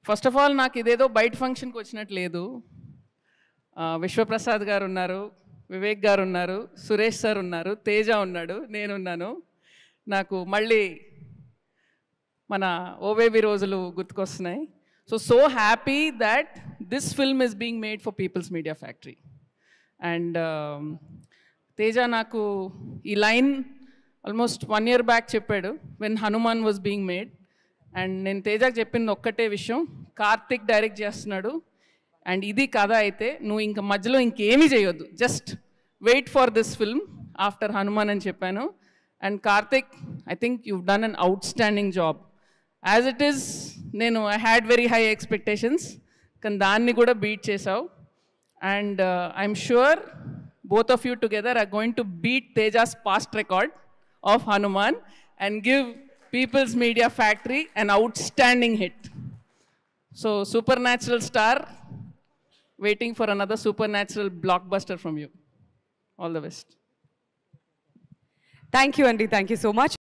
First of all నాకు ఇదేదో బయట ఫంక్షన్కి వచ్చినట్టు లేదు ఆ, విశ్వప్రసాద్ గారు ఉన్నారు వివేక్ గారు ఉన్నారు సురేష్ సార్ ఉన్నారు తేజ ఉన్నాడు నేనున్నాను నాకు మళ్ళీ మన ఓవేబీ రోజులు గుర్తుకొస్తున్నాయి so so happy that this film is being made for people's media factory and Teja నాకు ఈ line almost one year back చెప్పాడు when Hanuman was being made and నేను తేజాకి చెప్పింది ఒక్కటే విషయం కార్తిక్ డైరెక్ట్ చేస్తున్నాడు అండ్ ఇది కథ అయితే నువ్వు ఇంకా మధ్యలో ఇంకేమీ చేయొద్దు just wait for this film after Hanuman అని చెప్పాను and Karthik I think you done an outstanding job as it is నేను I had very high expectations కానీ దాన్ని కూడా బీట్ చేసావు and I'm sure both of you together are going to beat Teja's past record of Hanuman and give People's Media Factory an outstanding hit. So, supernatural star, waiting for another supernatural blockbuster from you. All the best. Thank you అండి thank you so much